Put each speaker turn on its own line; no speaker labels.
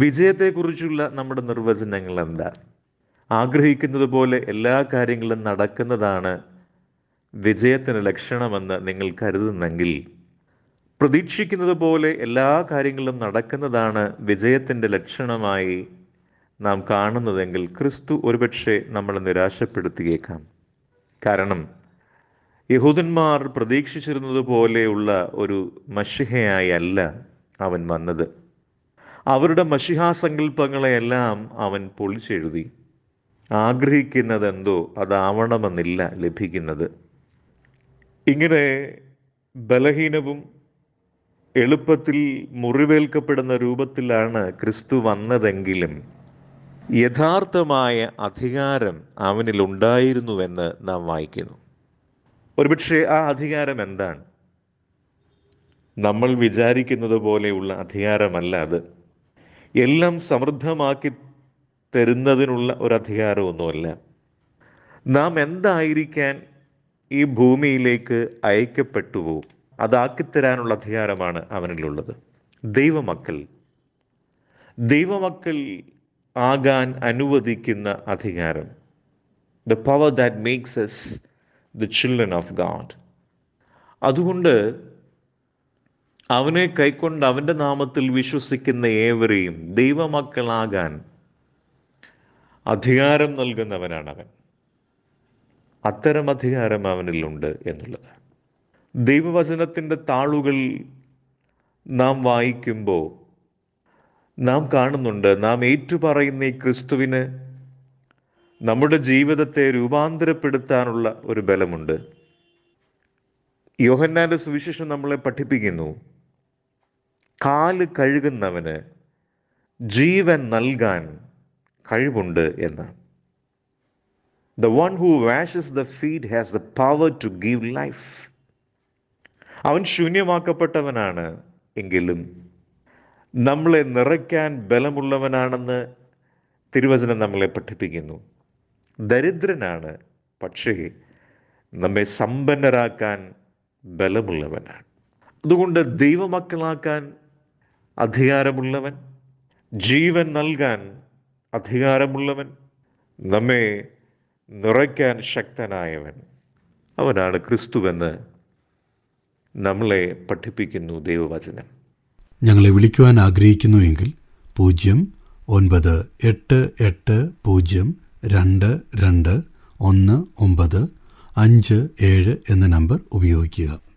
വിജയത്തെക്കുറിച്ചുള്ള നമ്മുടെ നിർവചനങ്ങൾ എന്താ ആഗ്രഹിക്കുന്നത് പോലെ എല്ലാ കാര്യങ്ങളും നടക്കുന്നതാണ് വിജയത്തിന് ലക്ഷണമെന്ന് നിങ്ങൾ കരുതുന്നെങ്കിൽ പ്രതീക്ഷിക്കുന്നത് പോലെ എല്ലാ കാര്യങ്ങളും നടക്കുന്നതാണ് വിജയത്തിൻ്റെ ലക്ഷണമായി നാം കാണുന്നതെങ്കിൽ ക്രിസ്തു ഒരുപക്ഷെ നമ്മളെ നിരാശപ്പെടുത്തിയേക്കാം കാരണം യഹൂദന്മാർ പ്രതീക്ഷിച്ചിരുന്നത് പോലെയുള്ള ഒരു മഷിഹയായി അല്ല അവൻ വന്നത് അവരുടെ മഷിഹാസങ്കല്പങ്ങളെയെല്ലാം അവൻ പൊളിച്ചെഴുതി ആഗ്രഹിക്കുന്നതെന്തോ അതാവണമെന്നില്ല ലഭിക്കുന്നത് ഇങ്ങനെ ബലഹീനവും എളുപ്പത്തിൽ മുറിവേൽക്കപ്പെടുന്ന രൂപത്തിലാണ് ക്രിസ്തു വന്നതെങ്കിലും യഥാർത്ഥമായ അധികാരം അവനിലുണ്ടായിരുന്നുവെന്ന് നാം വായിക്കുന്നു ഒരുപക്ഷെ ആ അധികാരം എന്താണ് നമ്മൾ വിചാരിക്കുന്നത് പോലെയുള്ള അധികാരമല്ല അത് എല്ലാം സമൃദ്ധമാക്കി തരുന്നതിനുള്ള ഒരു അധികാരമൊന്നുമല്ല നാം എന്തായിരിക്കാൻ ഈ ഭൂമിയിലേക്ക് അയക്കപ്പെട്ടുവോ അതാക്കിത്തരാനുള്ള അധികാരമാണ് അവനിലുള്ളത് ദൈവമക്കൾ ദൈവമക്കൾ ആകാൻ അനുവദിക്കുന്ന അധികാരം the power that makes us the children of God അതുകൊണ്ട് അവനെ കൈക്കൊണ്ട് അവൻ്റെ നാമത്തിൽ വിശ്വസിക്കുന്ന ഏവരെയും ദൈവമക്കളാകാൻ അധികാരം നൽകുന്നവനാണ് അവൻ അത്തരം അധികാരം അവനിലുണ്ട് എന്നുള്ളത് ദൈവവചനത്തിൻ്റെ താളുകൾ നാം വായിക്കുമ്പോൾ നാം കാണുന്നുണ്ട് നാം ഏറ്റുപറയുന്ന ഈ ക്രിസ്തുവിന് നമ്മുടെ ജീവിതത്തെ രൂപാന്തരപ്പെടുത്താനുള്ള ഒരു ബലമുണ്ട് യോഹന്നാന്റെ സുവിശേഷം നമ്മളെ പഠിപ്പിക്കുന്നു കാല് കഴുകുന്നവന് ജീവൻ നൽകാൻ കഴിവുണ്ട് എന്ന് the one who washes the feet has the power to give life അവൻ ശൂന്യമാക്കപ്പെട്ടവനാണ് എങ്കിലും നമ്മളെ നിറയ്ക്കാൻ ബലമുള്ളവനാണെന്ന് തിരുവചനം നമ്മളെ പഠിപ്പിക്കുന്നു ദരിദ്രനാണ് പക്ഷേ നമ്മെ സമ്പന്നരാക്കാൻ ബലമുള്ളവനാണ് അതുകൊണ്ട് ദൈവമക്കളാക്കാൻ അധികാരമുള്ളവൻ ജീവൻ നൽകാൻ അധികാരമുള്ളവൻ നമ്മെ നിറയ്ക്കാൻ ശക്തനായവൻ അവനാണ് ക്രിസ്തുവെന്ന് നമ്മളെ പഠിപ്പിക്കുന്നു ദൈവവചനം
ഞങ്ങളെ വിളിക്കുവാൻ ആഗ്രഹിക്കുന്നുവെങ്കിൽ പൂജ്യം ഒൻപത് എട്ട് എട്ട് പൂജ്യം രണ്ട് രണ്ട് ഒന്ന് ഒമ്പത് അഞ്ച് ഏഴ് എന്ന നമ്പർ ഉപയോഗിക്കുക